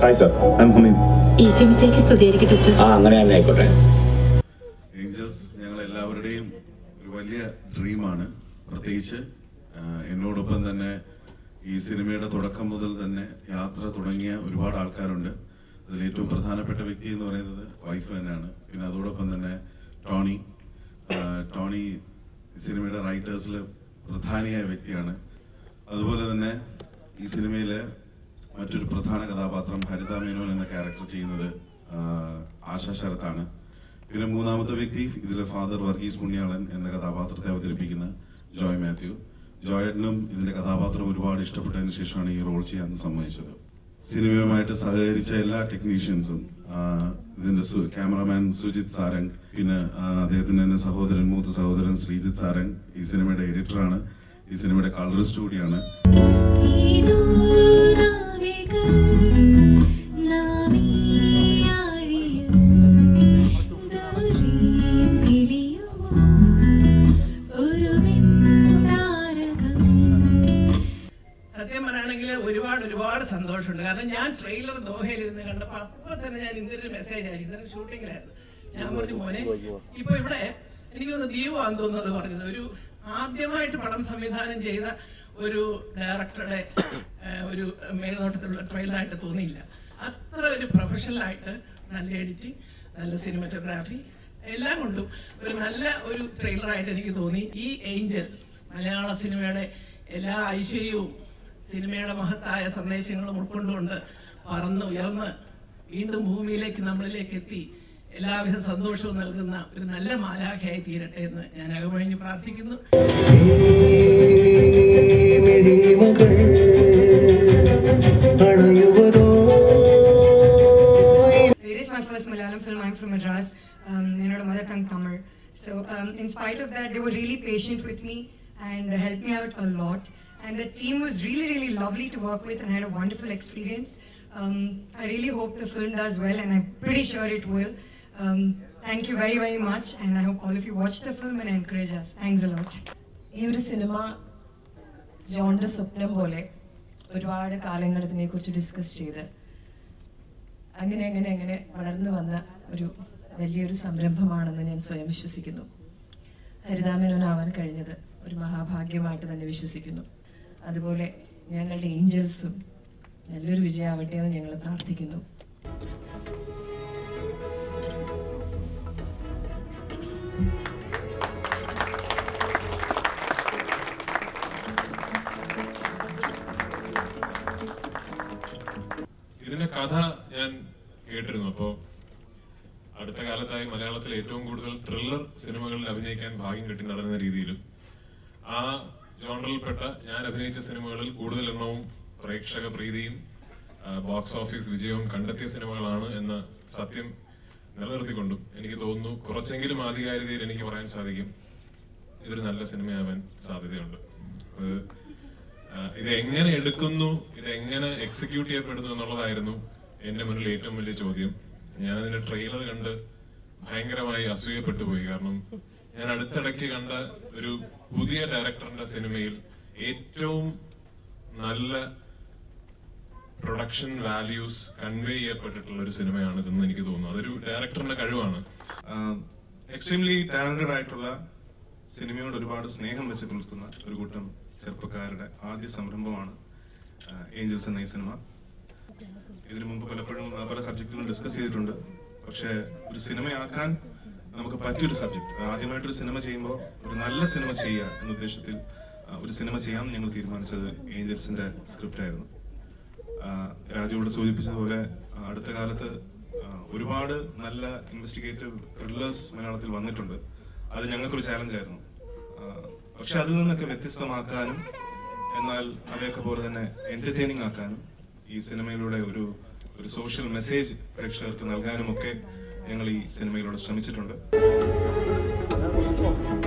Hi sir I am Hameem ഈശോമിശേക്ക് സ്തുതിയായിരിക്കട്ടെ അച്ഛൻ ആ അങ്ങനെ തന്നെ ആയിക്കോട്ടെ ഏഞ്ചൽസ് ഞങ്ങൾ എല്ലാവരുടെയും ഒരു വലിയ ഡ്രീമാണ് പ്രത്യേകിച്ച് ആ, എന്നോടൊപ്പം തന്നെ ഈ സിനിമയുടെ തുടക്കം മുതൽ തന്നെ യാത്ര തുടങ്ങിയ ഒരുപാട് ആൾക്കാരുണ്ട് അതിൽ ഏറ്റവും പ്രധാനപ്പെട്ട വ്യക്തി എന്ന് പറയുന്നത് വൈഫ് തന്നെയാണ് പിന്നെ അതോടൊപ്പം തന്നെ ടോണി ആ, ടോണി ഈ സിനിമയുടെ റൈറ്റേഴ്സിൽ പ്രധാനിയായ വ്യക്തിയാണ് അതുപോലെ തന്നെ ഈ സിനിമയിലെ മറ്റൊരു പ്രധാന കഥാപാത്രം ഹരിത മേനോൻ എന്ന ക്യാരക്ടർ ചെയ്യുന്നത് ആ, ആശാ ശരത്താണ് പിന്നെ മൂന്നാമത്തെ വ്യക്തി ഇതിലെ ഫാദർ വർഗീസ് പുണ്യാളൻ എന്ന കഥാപാത്രത്തെ അവതരിപ്പിക്കുന്ന ജോയ് മാത്യു ജോയറ്റിനും ഇതിന്റെ കഥാപാത്രം ഒരുപാട് ഇഷ്ടപ്പെട്ടതിന് ശേഷമാണ് ഈ റോൾ ചെയ്യാൻ സമ്മതിച്ചത് സിനിമയുമായിട്ട് സഹകരിച്ച എല്ലാ ടെക്നീഷ്യൻസും ആ, ഇതിന്റെ സു- ക്യാമറാമാൻ സുജിത് സാരംഗ് പിന്നെ ആ, അദ്ദേഹത്തിന്റെ തന്നെ സഹോദരൻ മൂത്ത സഹോദരൻ ശ്രീജിത്ത് സാരംഗ് ഈ സിനിമയുടെ എഡിറ്ററാണ് ഈ സിനിമയുടെ കളറിസ്റ്റ് കൂടിയാണ് സത്യം പറയുകയാണെങ്കിൽ ഒരുപാട് ഒരുപാട് സന്തോഷമുണ്ട് കാരണം ഞാൻ ട്രെയിലർ ദോഹയിൽ ഇരുന്ന് കണ്ടപ്പോൾ അപ്പൊ തന്നെ ഞാൻ ഇന്നൊരു മെസ്സേജ് അയച്ചു ഇന്നലെ ഷൂട്ടിങ്ങിലായിരുന്നു ഞാൻ പറഞ്ഞു മോനെ ഇപ്പൊ ഇവിടെ എനിക്കൊന്ന് ദീപമാണെന്ന് തോന്നുന്നത് പറഞ്ഞത് ഒരു ആദ്യമായിട്ട് പടം സംവിധാനം ചെയ്ത ഒരു ഡയറക്ടറുടെ ഏഹ്, ഒരു മേൽനോട്ടത്തിലുള്ള ട്രെയിലറായിട്ട് തോന്നിയില്ല അത്ര ഒരു പ്രൊഫഷണലായിട്ട് നല്ല എഡിറ്റിംഗ് നല്ല സിനിമറ്റോഗ്രാഫി എല്ലാം കൊണ്ടും ഒരു നല്ല ഒരു ട്രെയിലറായിട്ട് എനിക്ക് തോന്നി ഈ ഏഞ്ചൽ മലയാള സിനിമയുടെ എല്ലാ ഐശ്വര്യവും സിനിമയുടെ മഹത്തായ സന്ദേശങ്ങളും ഉൾക്കൊണ്ടുകൊണ്ട് പറന്ന് ഉയർന്ന് വീണ്ടും ഭൂമിയിലേക്ക് നമ്മളിലേക്ക് എത്തി എല്ലാവിധ സന്തോഷവും നൽകുന്ന ഒരു നല്ല മാലാഖയായി തീരട്ടെ എന്ന് ഞാൻ അകമഴിഞ്ഞ് പ്രാർത്ഥിക്കുന്നു It is my first Malayalam film. I'm from Madras. Um, என்னோட mother tongue Tamil. So um, in spite of that, they were really patient with me and helped me out a lot. And the team was really, really lovely to work with, and I had a wonderful experience. Um, I really hope the film does well, and I'm pretty sure it will. Um, thank you very, very much, and I hope all of you watch the film and encourage us. Thanks a lot. ഈ ഒരു cinema ജോണിന്റെ സ്വപ്നം പോലെ ഒരുപാട് കാലങ്ങൾ ഇതിനെക്കുറിച്ച് discuss ചെയ്ത് അങ്ങനെ അങ്ങനെ അങ്ങനെ വളർന്നു വന്ന ഒരു വലിയൊരു സംരംഭമാണെന്ന് ഞാൻ സ്വയം വിശ്വസിക്കുന്നു ഹരിതാമേനോനാവാൻ കഴിഞ്ഞത് ഒരു മഹാഭാഗ്യമായിട്ട് തന്നെ വിശ്വസിക്കുന്നു അതുപോലെ ഞങ്ങളുടെ ഏഞ്ചൽസും നല്ലൊരു വിജയമാവട്ടെ എന്ന് ഞങ്ങൾ പ്രാർത്ഥിക്കുന്നു ഇതിന്റെ കഥ ഞാൻ കേട്ടിരുന്നു അപ്പോ അടുത്ത കാലത്തായി മലയാളത്തിൽ ഏറ്റവും കൂടുതൽ ത്രില്ലർ സിനിമകളിൽ അഭിനയിക്കാൻ ഭാഗ്യം കിട്ടി നടന്ന രീതിയിലും ആ ജോണറിൽപ്പെട്ട ഞാൻ അഭിനയിച്ച സിനിമകളിൽ കൂടുതൽ എണ്ണവും പ്രേക്ഷക പ്രീതിയും ബോക്സ് ഓഫീസ് വിജയവും കണ്ടെത്തിയ സിനിമകളാണ് എന്ന സത്യം നിലനിർത്തിക്കൊണ്ടും എനിക്ക് തോന്നുന്നു കുറച്ചെങ്കിലും ആധികാരികതയിൽ എനിക്ക് പറയാൻ സാധിക്കും ഇതൊരു നല്ല സിനിമയാവാൻ സാധ്യതയുണ്ട് അത് ആ, ഇത് എങ്ങനെ എടുക്കുന്നു ഇത് എങ്ങനെ എക്സിക്യൂട്ട് ചെയ്യപ്പെടുന്നു എന്നുള്ളതായിരുന്നു എന്റെ മുന്നിൽ ഏറ്റവും വലിയ ചോദ്യം ഞാൻ അതിന്റെ ട്രെയിലർ കണ്ട് ഭയങ്കരമായി അസൂയപ്പെട്ടു പോയി കാരണം ഞാൻ അടുത്തിടയ്ക്ക് കണ്ട ഒരു പുതിയ ഡയറക്ടറിന്റെ സിനിമയിൽ ഏറ്റവും നല്ല പ്രൊഡക്ഷൻ വാല്യൂസ് കൺവേ ചെയ്യപ്പെട്ടിട്ടുള്ള ഒരു സിനിമയാണ് ഇതെന്ന് എനിക്ക് തോന്നുന്നു അതൊരു ഡയറക്ടറിന്റെ കഴിവാണ് എക്സ്ട്രീംലി ടാലന്റഡ് ആയിട്ടുള്ള സിനിമയോട് ഒരുപാട് സ്നേഹം വെച്ച് പുലർത്തുന്ന ഒരു കൂട്ടം ചെറുപ്പക്കാരുടെ ആദ്യ സംരംഭമാണ് ഏഞ്ചൽസ് എന്ന ഈ സിനിമ ഇതിനു മുമ്പ് പലപ്പോഴും ആ, പല സബ്ജക്റ്റുകളും ഡിസ്കസ് ചെയ്തിട്ടുണ്ട് പക്ഷേ ഒരു സിനിമയാക്കാൻ നമുക്ക് പറ്റിയൊരു സബ്ജക്ട് ആദ്യമായിട്ടൊരു സിനിമ ചെയ്യുമ്പോൾ ഒരു നല്ല സിനിമ ചെയ്യുക എന്ന ഉദ്ദേശത്തിൽ ആ, ഒരു സിനിമ ചെയ്യാൻ ഞങ്ങൾ തീരുമാനിച്ചത് ഏഞ്ചൽസിന്റെ സ്ക്രിപ്റ്റ് ആയിരുന്നു ആ, രാജു ഇവിടെ സൂചിപ്പിച്ചതുപോലെ ആ, അടുത്ത കാലത്ത് ആ, ഒരുപാട് നല്ല ഇൻവെസ്റ്റിഗേറ്റീവ് ത്രില്ലേഴ്സ് മലയാളത്തിൽ വന്നിട്ടുണ്ട് അത് ഞങ്ങൾക്കൊരു ചാലഞ്ച് ആയിരുന്നു ആ, പക്ഷെ അതിൽ നിന്നൊക്കെ വ്യത്യസ്തമാക്കാനും എന്നാൽ അവയൊക്കെ പോലെ തന്നെ എന്റർടൈനിങ് ആക്കാനും ഈ സിനിമയിലൂടെ ഒരു ഒരു സോഷ്യൽ മെസ്സേജ് പ്രേക്ഷകർക്ക് നൽകാനും ഒക്കെ ഞങ്ങൾ ഈ സിനിമയിലൂടെ ശ്രമിച്ചിട്ടുണ്ട്